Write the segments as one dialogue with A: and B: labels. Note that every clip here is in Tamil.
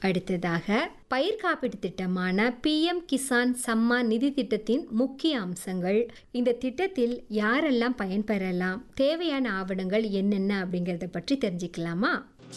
A: அடுத்ததாக பயிர் காப்பீட்டு திட்டமான பிஎம் கிசான் சம்மான் நிதி திட்டத்தின் முக்கிய அம்சங்கள் இந்த திட்டத்தில் யாரெல்லாம் பயன்பெறலாம் தேவையான ஆவணங்கள் என்னென்ன அப்படிங்கிறத பற்றி தெரிஞ்சுக்கலாமா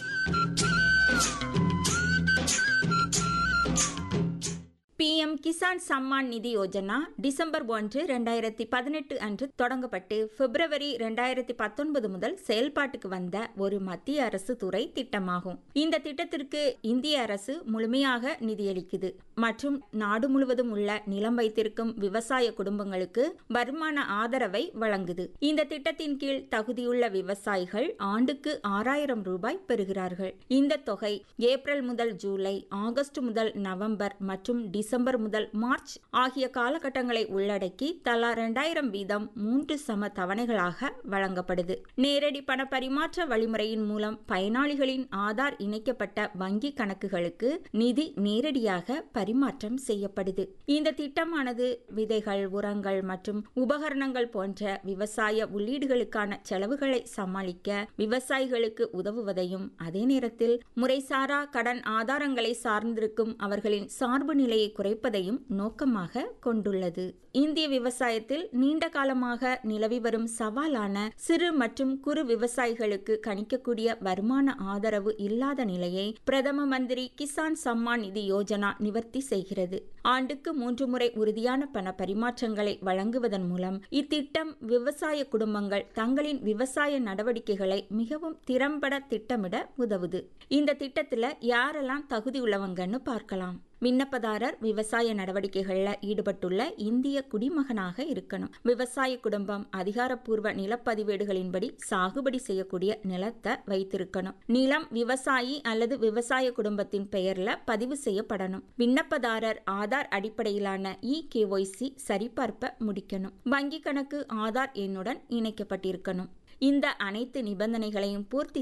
B: பிஎம் கிசான் சம்மான் நிதி யோஜனா டிசம்பர் ஒன்று ரெண்டாயிரத்தி பதினெட்டு அன்று தொடங்கப்பட்டு பிப்ரவரி ரெண்டாயிரத்தி பத்தொன்பது முதல் செயல்பாட்டுக்கு வந்த ஒரு மத்திய அரசு துறை திட்டமாகும் இந்த திட்டத்திற்கு இந்திய அரசு முழுமையாக நிதியளிக்குது மற்றும் நாடு முழுவதும் உள்ள நிலம் வைத்திருக்கும் விவசாய குடும்பங்களுக்கு வருமான ஆதரவை வழங்குது இந்த திட்டத்தின் கீழ் தகுதியுள்ள விவசாயிகள் ஆண்டுக்கு ஆறாயிரம் ரூபாய் பெறுகிறார்கள் இந்த தொகை ஏப்ரல் முதல் ஜூலை ஆகஸ்ட் முதல் நவம்பர் மற்றும் டிசம்பர் முதல் மார்ச் ஆகிய காலகட்டங்களை உள்ளடக்கி தலா இரண்டாயிரம் வீதம் மூன்று சம தவணைகளாக வழங்கப்படுது நேரடி பண பரிமாற்ற வழிமுறையின் மூலம் பயனாளிகளின் ஆதார் இணைக்கப்பட்ட வங்கி கணக்குகளுக்கு நிதி நேரடியாக பரிமாற்றம் செய்யப்படுது இந்த திட்டமானது விதைகள் உரங்கள் மற்றும் உபகரணங்கள் போன்ற விவசாய உள்ளீடுகளுக்கான செலவுகளை சமாளிக்க விவசாயிகளுக்கு உதவுவதையும் அதே நேரத்தில் முறைசாரா கடன் ஆதாரங்களை சார்ந்திருக்கும் அவர்களின் சார்பு நிலையை குறைப்பதையும் நோக்கமாக கொண்டுள்ளது இந்திய விவசாயத்தில் நீண்ட காலமாக நிலவி வரும் சவாலான சிறு மற்றும் குறு விவசாயிகளுக்கு கணிக்கக்கூடிய வருமான ஆதரவு இல்லாத நிலையை பிரதம மந்திரி கிசான் சம்மான் நிதி யோஜனா நிவர்த்தி செய்கிறது ஆண்டுக்கு மூன்று முறை உறுதியான பண பரிமாற்றங்களை வழங்குவதன் மூலம் இத்திட்டம் விவசாய குடும்பங்கள் தங்களின் விவசாய நடவடிக்கைகளை மிகவும் திறம்பட திட்டமிட உதவுது இந்த திட்டத்துல யாரெல்லாம் தகுதி உள்ளவங்கன்னு பார்க்கலாம் விண்ணப்பதாரர் விவசாய நடவடிக்கைகளில் ஈடுபட்டுள்ள இந்திய குடிமகனாக இருக்கணும் விவசாய குடும்பம் அதிகாரப்பூர்வ நிலப்பதிவேடுகளின்படி சாகுபடி செய்யக்கூடிய நிலத்தை வைத்திருக்கணும் நிலம் விவசாயி அல்லது விவசாய குடும்பத்தின் பெயர்ல பதிவு செய்யப்படணும் விண்ணப்பதாரர் ஆதார் அடிப்படையிலான இ கேஒய்சி சரிபார்ப்ப முடிக்கணும் வங்கி கணக்கு ஆதார் எண்ணுடன் இணைக்கப்பட்டிருக்கணும் இந்த அனைத்து நிபந்தனைகளையும் பூர்த்தி